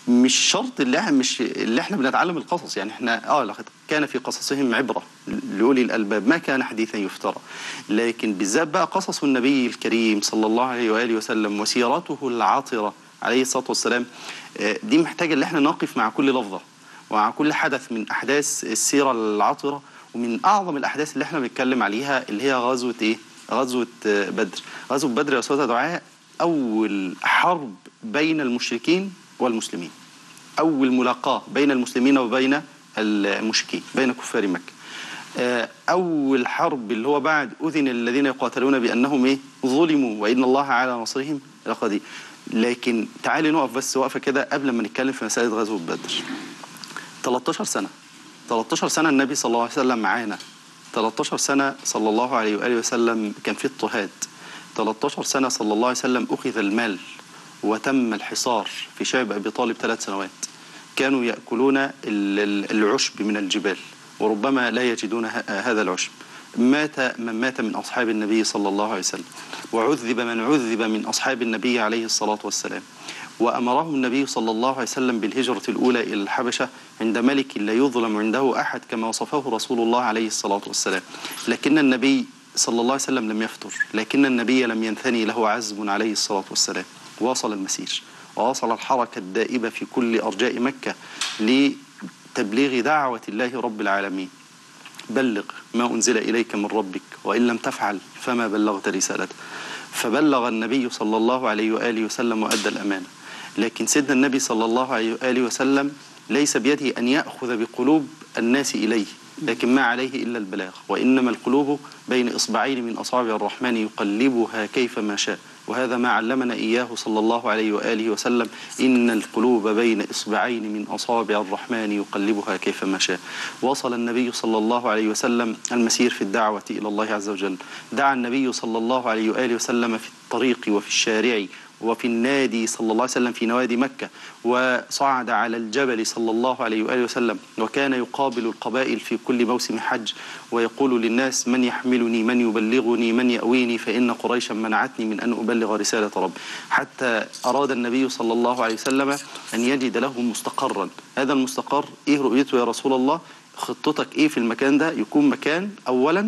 مش شرط اللي احنا مش اللي احنا بنتعلم القصص يعني احنا اه لقد كان في قصصهم عبره لاولي الالباب ما كان حديثا يفترى لكن بالذات بقى قصص النبي الكريم صلى الله عليه واله وسلم وسيرته العطره عليه الصلاه والسلام آه، دي محتاجه ان احنا نقف مع كل لفظه ومع كل حدث من احداث السيره العطره ومن اعظم الاحداث اللي احنا بنتكلم عليها اللي هي غزوه ايه؟ غزوه آه، بدر غزوه بدر يا استاذ دعاء اول حرب بين المشركين والمسلمين أول ملاقاة بين المسلمين وبين المشركين بين كفار مكة آه، أول حرب اللي هو بعد أذن الذين يقاتلون بأنهم إيه ظلموا وإن الله على نصرهم لقدير لكن تعالي نقف بس وقفة كده قبل ما نتكلم في مسألة غزوة بدر 13 سنة 13 سنة النبي صلى الله عليه وسلم معانا 13 سنة صلى الله عليه وآله وسلم كان في اضطهاد 13 سنة صلى الله عليه وسلم أخذ المال وتم الحصار في شعب أبي طالب ثلاث سنوات كانوا يأكلون ال- ال- العشب من الجبال وربما لا يجدون ه- هذا العشب مات من مات من أصحاب النبي صلى الله عليه وسلم وعذب من عذب من أصحاب النبي عليه الصلاة والسلام وأمرهم النبي صلى الله عليه وسلم بالهجرة الأولى إلى الحبشة عند ملك لا يظلم عنده أحد كما وصفه رسول الله عليه الصلاة والسلام لكن النبي صلى الله عليه وسلم لم يفتر لكن النبي لم ينثني له عزم عليه الصلاة والسلام واصل المسير وواصل الحركة الدائبة في كل أرجاء مكة لتبليغ دعوة الله رب العالمين بلغ ما أنزل إليك من ربك وإن لم تفعل فما بلغت رسالته فبلغ النبي صلى الله عليه وآله وسلم وأدى الأمانة لكن سيدنا النبي صلى الله عليه وآله وسلم ليس بيده أن يأخذ بقلوب الناس إليه لكن ما عليه إلا البلاغ وإنما القلوب بين إصبعين من أصابع الرحمن يقلبها كيفما شاء وهذا ما علمنا إياه صلى الله عليه وآله وسلم إن القلوب بين إصبعين من أصابع الرحمن يقلبها كيفما شاء وصل النبي صلى الله عليه وسلم المسير في الدعوة إلى الله عز وجل دعا النبي صلى الله عليه وآله وسلم في الطريق وفي الشارع وفي النادي صلى الله عليه وسلم في نوادي مكة وصعد على الجبل صلى الله عليه وآله وسلم وكان يقابل القبائل في كل موسم حج ويقول للناس من يحملني من يبلغني من يأويني فإن قريشا منعتني من أن أبلغ رسالة رب حتى أراد النبي صلى الله عليه وسلم أن يجد له مستقرا هذا المستقر إيه رؤيته يا رسول الله خطتك إيه في المكان ده يكون مكان أولا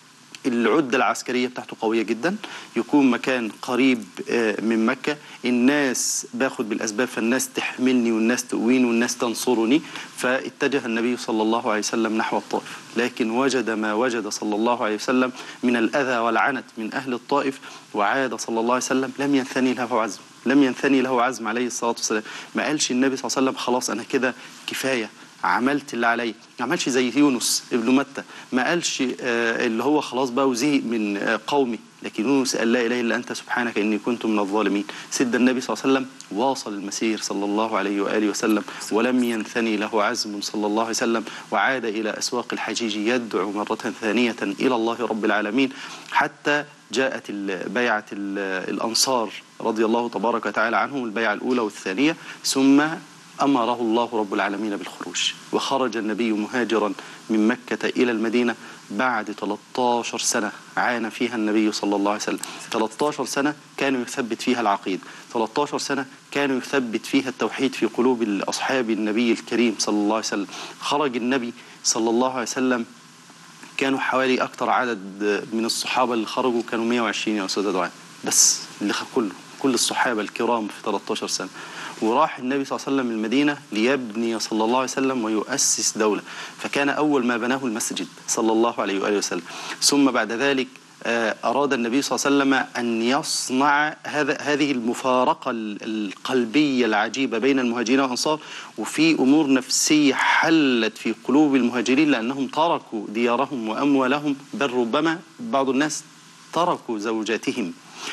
العدة العسكرية بتاعته قوية جدا يكون مكان قريب آه، من مكة الناس باخد بالأسباب فالناس تحملني والناس تقويني والناس تنصرني فاتجه النبي صلى الله عليه وسلم نحو الطائف لكن وجد ما وجد صلى الله عليه وسلم من الأذى والعنت من أهل الطائف وعاد صلى الله عليه وسلم لم ينثني له عزم لم ينثني له عزم عليه الصلاة والسلام ما قالش النبي صلى الله عليه وسلم خلاص أنا كده كفاية عملت اللي عليا ما عملش زي يونس ابن متى ما قالش آه، اللي هو خلاص بقى وزهق من آه، قومي لكن يونس قال لا اله الا انت سبحانك اني كنت من الظالمين سيدنا النبي صلى الله عليه وسلم واصل المسير صلى الله عليه واله وسلم ولم ينثني له عزم صلى الله عليه وسلم وعاد الى اسواق الحجيج يدعو مره ثانيه الى الله رب العالمين حتى جاءت ال- بيعه ال- الانصار رضي الله تبارك وتعالى عنهم البيعه الاولى والثانيه ثم أمره الله رب العالمين بالخروج وخرج النبي مهاجرا من مكة إلى المدينة بعد 13 سنة عانى فيها النبي صلى الله عليه وسلم 13 سنة كان يثبت فيها العقيدة 13 سنة كان يثبت فيها التوحيد في قلوب أصحاب النبي الكريم صلى الله عليه وسلم خرج النبي صلى الله عليه وسلم كانوا حوالي أكثر عدد من الصحابة اللي خرجوا كانوا 120 يا أستاذ دعاء بس اللي خ- كله كل الصحابة الكرام في 13 سنة وراح النبي صلى الله عليه وسلم المدينة ليبني صلى الله عليه وسلم ويؤسس دولة فكان أول ما بناه المسجد صلى الله عليه وآله وسلم ثم بعد ذلك آه، أراد النبي صلى الله عليه وسلم أن يصنع هذا هذه المفارقة ال- القلبية العجيبة بين المهاجرين والأنصار وفي أمور نفسية حلت في قلوب المهاجرين لأنهم تركوا ديارهم وأموالهم بل ربما بعض الناس تركوا زوجاتهم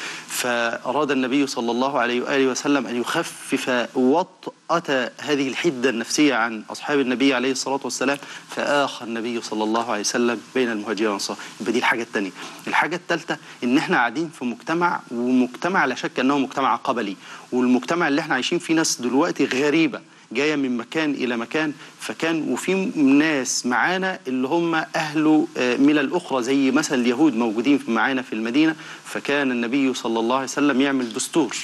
فأراد النبي صلى الله عليه وآله وسلم أن يخفف وطأة هذه الحدة النفسية عن أصحاب النبي عليه الصلاة والسلام فآخى النبي صلى الله عليه وسلم بين المهاجرين والأنصار يبقى دي الحاجة الثانية الحاجة الثالثة إن إحنا قاعدين في مجتمع ومجتمع لا شك أنه مجتمع قبلي والمجتمع اللي إحنا عايشين فيه ناس دلوقتي غريبة جايه من مكان الى مكان فكان وفي ناس معانا اللي هم اهل آه، ملل اخرى زي مثلا اليهود موجودين في- معانا في المدينه فكان النبي صلى الله عليه وسلم يعمل دستور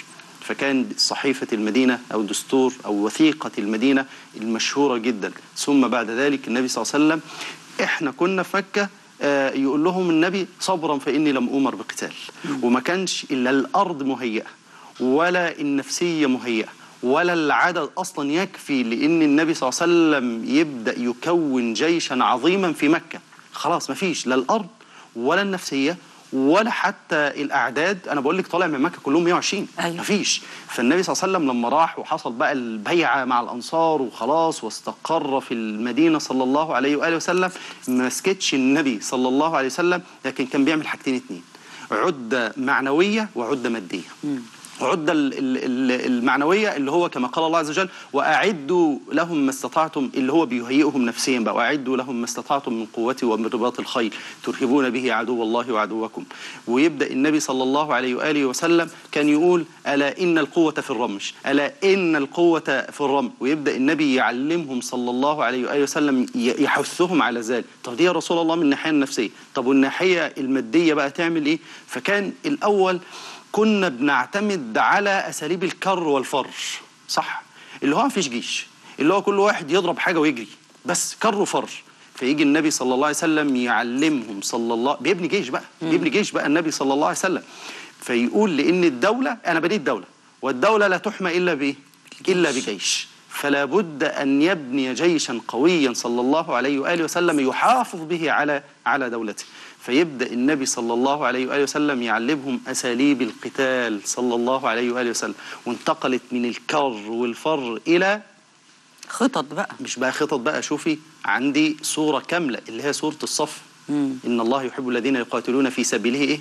فكان صحيفة المدينة أو دستور أو وثيقة المدينة المشهورة جدا ثم بعد ذلك النبي صلى الله عليه وسلم إحنا كنا في مكة آه، يقول لهم النبي صبرا فإني لم أمر بقتال وما كانش إلا الأرض مهيئة ولا النفسية مهيئة ولا العدد أصلا يكفي لأن النبي صلى الله عليه وسلم يبدأ يكون جيشا عظيما في مكة خلاص ما فيش لا الأرض ولا النفسية ولا حتى الأعداد أنا بقول لك طالع من مكة كلهم 120 أيوة. ما فيش فالنبي صلى الله عليه وسلم لما راح وحصل بقى البيعة مع الأنصار وخلاص واستقر في المدينة صلى الله عليه وآله وسلم ما مسكتش النبي صلى الله عليه وسلم لكن كان بيعمل حاجتين اتنين عدة معنوية وعدة مادية عدة ال- ال- ال- المعنوية اللي هو كما قال الله عز وجل وأعدوا لهم ما استطعتم اللي هو بيهيئهم نفسيا بقى وأعدوا لهم ما استطعتم من قوة ومن رباط الخيل ترهبون به عدو الله وعدوكم ويبدأ النبي صلى الله عليه وآله وسلم كان يقول ألا إن القوة في الرمش ألا إن القوة في الرمل ويبدأ النبي يعلمهم صلى الله عليه وآله وسلم ي- يحثهم على ذلك طب دي يا رسول الله من الناحية النفسية طب والناحية المادية بقى تعمل إيه فكان الأول كنا بنعتمد على اساليب الكر والفر صح اللي هو مفيش جيش اللي هو كل واحد يضرب حاجه ويجري بس كر وفر فيجي النبي صلى الله عليه وسلم يعلمهم صلى الله بيبني جيش بقى بيبني جيش بقى النبي صلى الله عليه وسلم فيقول لان الدوله انا بنيت دوله والدوله لا تحمى الا بايه الا بجيش فلا بد ان يبني جيشا قويا صلى الله عليه واله وسلم يحافظ به على على دولته فيبدا النبي صلى الله عليه واله وسلم يعلمهم اساليب القتال صلى الله عليه واله وسلم وانتقلت من الكر والفر الى خطط بقى مش بقى خطط بقى شوفي عندي صوره كامله اللي هي صوره الصف مم. ان الله يحب الذين يقاتلون في سبيله ايه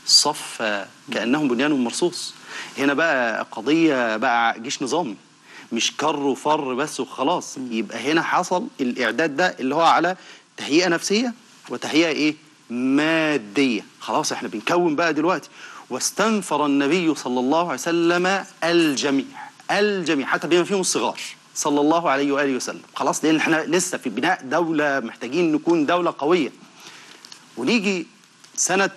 صفا كانهم بنيان مرصوص هنا بقى قضيه بقى جيش نظامي مش كر وفر بس وخلاص يبقى هنا حصل الاعداد ده اللي هو على تهيئه نفسيه وتهيئه ايه ماديه خلاص احنا بنكون بقى دلوقتي واستنفر النبي صلى الله عليه وسلم الجميع الجميع حتى بما فيهم الصغار صلى الله عليه واله وسلم خلاص لان احنا لسه في بناء دوله محتاجين نكون دوله قويه ونيجي سنة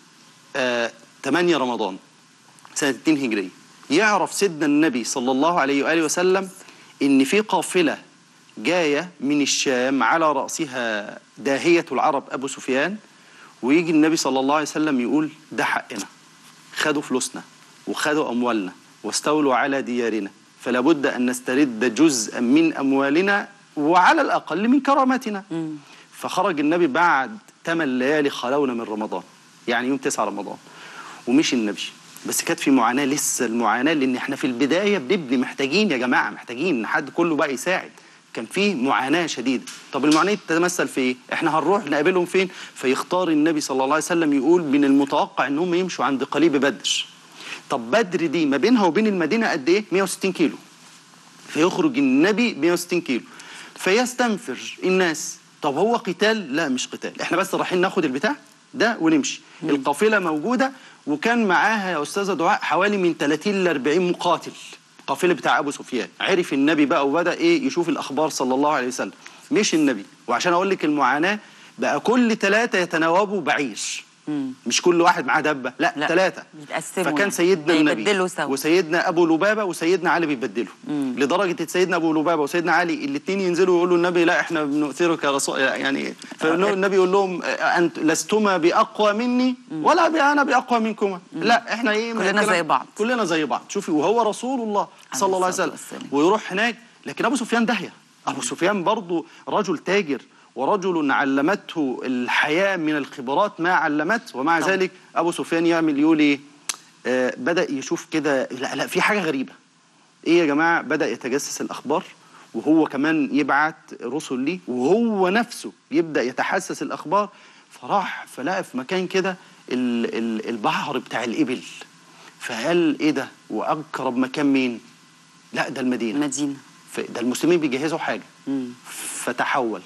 آه 8 رمضان سنة 2 هجرية يعرف سيدنا النبي صلى الله عليه وآله وسلم إن في قافلة جاية من الشام على رأسها داهية العرب أبو سفيان ويجي النبي صلى الله عليه وسلم يقول ده حقنا خدوا فلوسنا وخدوا أموالنا واستولوا على ديارنا فلا بد أن نسترد جزءا من أموالنا وعلى الأقل من كرامتنا فخرج النبي بعد ثمان ليالي خلونا من رمضان يعني يوم 9 رمضان ومشي النبي بس كانت في معاناه لسه المعاناه لان احنا في البدايه بنبني محتاجين يا جماعه محتاجين حد كله بقى يساعد كان في معاناه شديده طب المعاناه دي تتمثل في ايه احنا هنروح نقابلهم فين فيختار النبي صلى الله عليه وسلم يقول من المتوقع ان هم يمشوا عند قليب بدر طب بدر دي ما بينها وبين المدينه قد ايه 160 كيلو فيخرج النبي 160 كيلو فيستنفر الناس طب هو قتال لا مش قتال احنا بس رايحين ناخد البتاع ده ونمشي القافله موجوده وكان معاها يا استاذه دعاء حوالي من 30 ل 40 مقاتل القافله بتاع ابو سفيان عرف النبي بقى وبدا ايه يشوف الاخبار صلى الله عليه وسلم مش النبي وعشان اقول لك المعاناه بقى كل ثلاثه يتناوبوا بعير مم. مش كل واحد معاه دبه لا, لا، ثلاثه بيتقسموا فكان يعني. سيدنا النبي بيبدلوا سوا. وسيدنا ابو لبابه وسيدنا علي بيبدلوا مم. لدرجه إن سيدنا ابو لبابه وسيدنا علي الاثنين ينزلوا يقولوا النبي لا احنا بنؤثرك يا رسول يعني فالنبي يقول لهم انت لستما باقوى مني ولا بي- انا باقوى منكما لا احنا ايه كلنا الكلام- زي بعض. كلنا زي بعض شوفي وهو رسول الله صلى الله عليه الصلاة وسلم والسلام. ويروح هناك لكن ابو سفيان داهيه ابو سفيان برضه رجل تاجر ورجل علمته الحياه من الخبرات ما علمته ومع طبعا. ذلك ابو سفيان يعمل يقول ايه آه بدا يشوف كده لا لا في حاجه غريبه ايه يا جماعه بدا يتجسس الاخبار وهو كمان يبعت رسل ليه وهو نفسه يبدا يتحسس الاخبار فراح فلقى في مكان كده ال- ال- البحر بتاع الابل فقال ايه ده واقرب مكان مين لا ده المدينه المدينه ف- ده المسلمين بيجهزوا حاجه مم. فتحول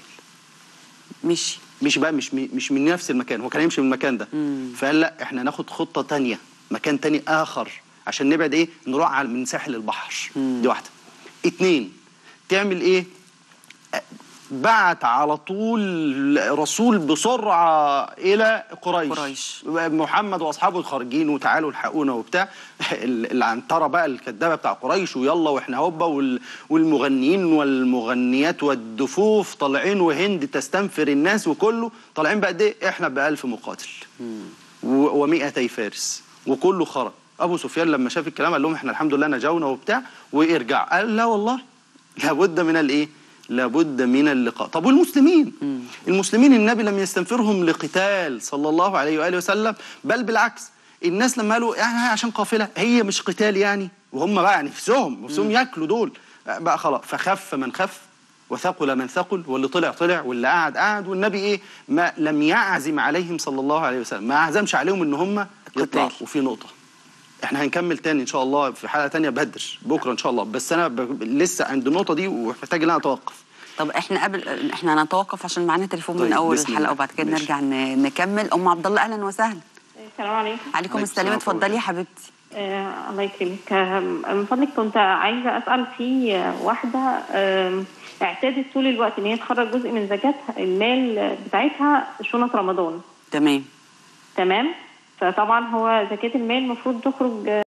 مشي مش بقى مش مش من نفس المكان هو كان يمشي من المكان ده مم. فقال لا احنا ناخد خطه تانية مكان تاني اخر عشان نبعد ايه نروح على من ساحل البحر مم. دي واحده اتنين تعمل ايه أ- بعت على طول رسول بسرعه الى قريش, قريش. محمد واصحابه خارجين وتعالوا الحقونا وبتاع ال- العنتره بقى الكدابه بتاع قريش ويلا واحنا هوبا وال- والمغنيين والمغنيات والدفوف طالعين وهند تستنفر الناس وكله طالعين بقى دي احنا بألف مقاتل و- ومئتي فارس وكله خرج ابو سفيان لما شاف الكلام قال لهم احنا الحمد لله نجونا وبتاع وارجع قال لا والله لابد من الايه لابد من اللقاء طب والمسلمين المسلمين النبي لم يستنفرهم لقتال صلى الله عليه واله وسلم بل بالعكس الناس لما قالوا يعني عشان قافله هي مش قتال يعني وهم بقى نفسهم نفسهم ياكلوا دول بقى خلاص فخف من خف وثقل من ثقل واللي طلع طلع واللي قعد قعد والنبي ايه ما لم يعزم عليهم صلى الله عليه وسلم ما عزمش عليهم ان هم يطلعوا قتال. وفي نقطه احنا هنكمل تاني ان شاء الله في حلقه تانية بدر بكره ان شاء الله بس انا ب... لسه عند النقطه دي ومحتاج ان انا اتوقف طب احنا قبل احنا هنتوقف عشان معانا تليفون من طيب، اول بسم الحلقه الله. وبعد كده ماشي. نرجع ن- نكمل ام عبد الله اهلا وسهلا السلام عليكم عليكم عليكم السلام السلام اتفضلي يا حبيبتي آه الله يكرمك آه، من فضلك كنت عايزه اسال في آه، واحده آه اعتادت طول الوقت ان هي تخرج جزء من زكاتها المال بتاعتها شنط رمضان تمام تمام فطبعا هو زكاه المال المفروض تخرج آه،